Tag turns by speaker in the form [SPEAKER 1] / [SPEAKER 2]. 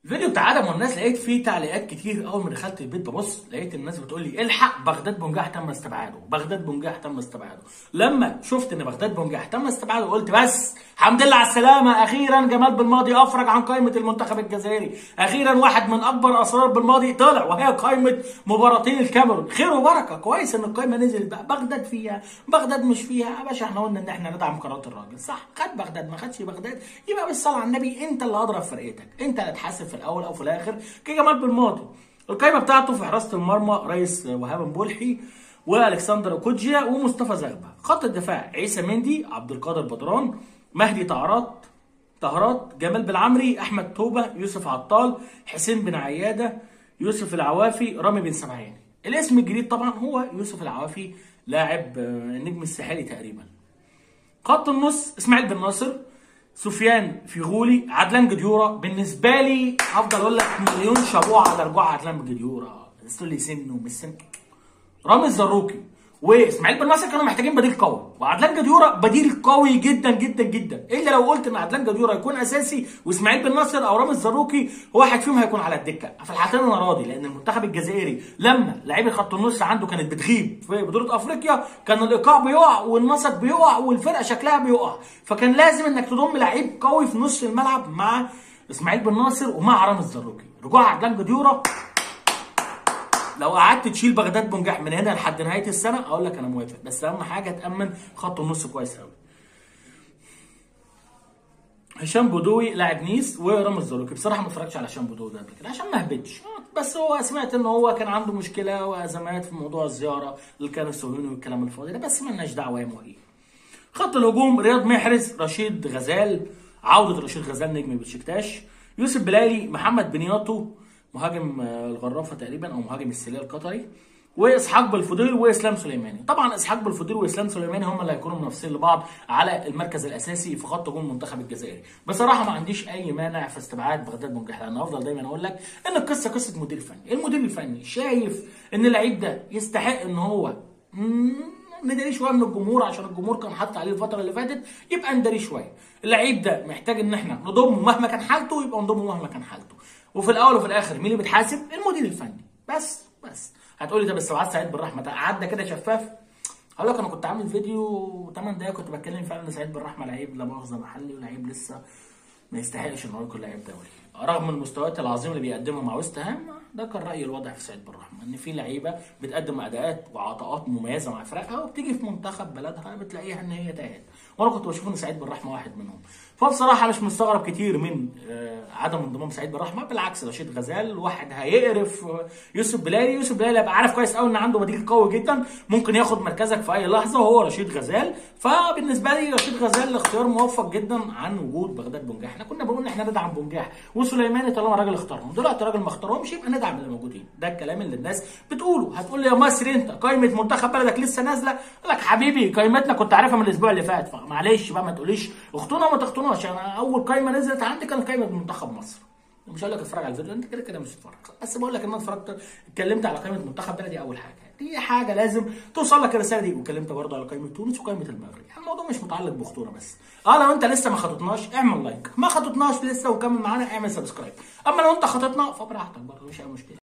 [SPEAKER 1] الفيديو بتاع ادم والناس لقيت فيه تعليقات كتير اول ما دخلت البيت ببص لقيت الناس بتقول لي الحق بغداد بنجاح تم استبعاده بغداد بنجاح تم استبعاده لما شفت ان بغداد بنجاح تم استبعاده قلت بس الحمد لله على السلامه اخيرا جمال بالماضي افرج عن قائمه المنتخب الجزائري اخيرا واحد من اكبر اسرار بالماضي طلع وهي قائمه مباراتين الكاميرون خير وبركه كويس ان القائمه نزلت بقى بغداد فيها بغداد مش فيها يا باشا احنا قلنا ان احنا ندعم قرارات الراجل صح خد بغداد ما خدش بغداد يبقى بالصلاه على النبي انت اللي اضرب فرقتك انت اللي تحاسب في الاول او في الاخر كجمال بالماضي القائمه بتاعته في حراسه المرمى رئيس وهاب مبولحي والكسندر كوجيا ومصطفى زغبه خط الدفاع عيسى مندي عبد القادر بدران مهدي طهرات طهرات جمال بالعمري احمد توبه يوسف عطال حسين بن عياده يوسف العوافي رامي بن سمعاني الاسم الجديد طبعا هو يوسف العوافي لاعب النجم الساحلي تقريبا خط النص اسماعيل بن ناصر سفيان فيغولي عدلان جديورة بالنسبة لي هفضل اقول لك مليون شابوه على رجوع عدلان جديورة تقول لي سنه مش سن رامي الزروكي واسماعيل بن ناصر كانوا محتاجين بديل قوي وعدلان جديورة بديل قوي جدا جدا جدا الا لو قلت ان عدلان جديورة يكون اساسي واسماعيل بن ناصر او رامي الزروكي واحد فيهم هيكون على الدكه في الحالتين انا راضي لان المنتخب الجزائري لما لعيبه خط النص عنده كانت بتغيب في بطوله افريقيا كان الايقاع بيقع والنسق بيقع والفرقه شكلها بيقع فكان لازم انك تضم لعيب قوي في نص الملعب مع اسماعيل بن ناصر ومع رامي الزروكي رجوع عدلان جديورة لو قعدت تشيل بغداد بنجاح من هنا لحد نهايه السنه اقول لك انا موافق بس اهم حاجه تامن خط النص كويس قوي هشام بودوي لاعب نيس ورامي الزروكي بصراحه ما اتفرجتش على هشام بودوي ده قبل كده عشان ما اهبطش بس هو سمعت ان هو كان عنده مشكله وازمات في موضوع الزياره اللي كان الصهيوني والكلام الفاضي ده بس مالناش دعوه يا مهيب خط الهجوم رياض محرز رشيد غزال عوده رشيد غزال نجم بشكتاش يوسف بلالي محمد بنياطو مهاجم الغرافه تقريبا او مهاجم السليه القطري واسحاق بالفضيل واسلام سليماني طبعا اسحاق بالفضيل واسلام سليماني هم اللي هيكونوا منافسين لبعض على المركز الاساسي في خط هجوم المنتخب الجزائري بصراحه ما عنديش اي مانع في استبعاد بغداد بنجاح لان افضل دايما اقول لك ان القصه قصه مدير فني المدير الفني شايف ان اللعيب ده يستحق ان هو نداري شويه من الجمهور عشان الجمهور كان حاطط عليه الفتره اللي فاتت يبقى نداري شويه اللعيب ده محتاج ان احنا نضمه مهما كان حالته يبقى نضمه مهما كان حالته وفي الاول وفي الاخر مين اللي بيتحاسب المدير الفني بس بس هتقول لي طب استبعاد سعيد بالرحمه عدى كده شفاف هقول لك انا كنت عامل فيديو 8 دقايق كنت بتكلم فعلا ان سعيد بالرحمه لعيب لا مؤاخذه محلي ولعيب لسه ما يستحقش ان هو يكون لعيب دولي رغم المستويات العظيمه اللي بيقدمها مع ويست هام ده كان رايي الواضح في سعيد بالرحمه ان في لعيبه بتقدم اداءات وعطاءات مميزه مع فرقها وبتيجي في منتخب بلدها بتلاقيها ان هي تاهت وانا كنت بشوف ان سعيد بالرحمه واحد منهم فبصراحه مش مستغرب كتير من عدم انضمام سعيد بالرحمه بالعكس رشيد غزال واحد هيقرف يوسف بلالي يوسف بلالي هيبقى عارف كويس قوي ان عنده بديل قوي جدا ممكن ياخد مركزك في اي لحظه وهو رشيد غزال فبالنسبه لي رشيد غزال اختيار موفق جدا عن وجود بغداد بنجاح احنا كنا بنقول ان احنا ندعم بنجاح وسليماني طالما راجل اختارهم دلوقتي راجل ما اختارهمش يبقى ندعم اللي موجودين ده الكلام اللي الناس بتقوله هتقول لي يا مصري انت قائمه منتخب بلدك لسه نازله اقول لك حبيبي قائمتنا كنت عارفها من الاسبوع اللي فات فمعلش بقى ما تقوليش اختونا وما تختوناش انا اول قائمه نزلت عندي كانت قائمه منتخب مصر مش هقول لك اتفرج على الفيديو انت كده كده مش هتتفرج بس بقول لك ان انا اتفرجت اتكلمت على قائمه منتخب بلدي اول حاجه دي حاجه لازم توصل لك الرساله دي واتكلمت برضه على قائمه تونس وقائمه المغرب الموضوع مش متعلق بخطوره بس اه لو انت لسه ما خططناش اعمل لايك ما خططناش لسه وكمل معانا اعمل سبسكرايب اما لو انت خططنا فبراحتك برضه مش اي مشكله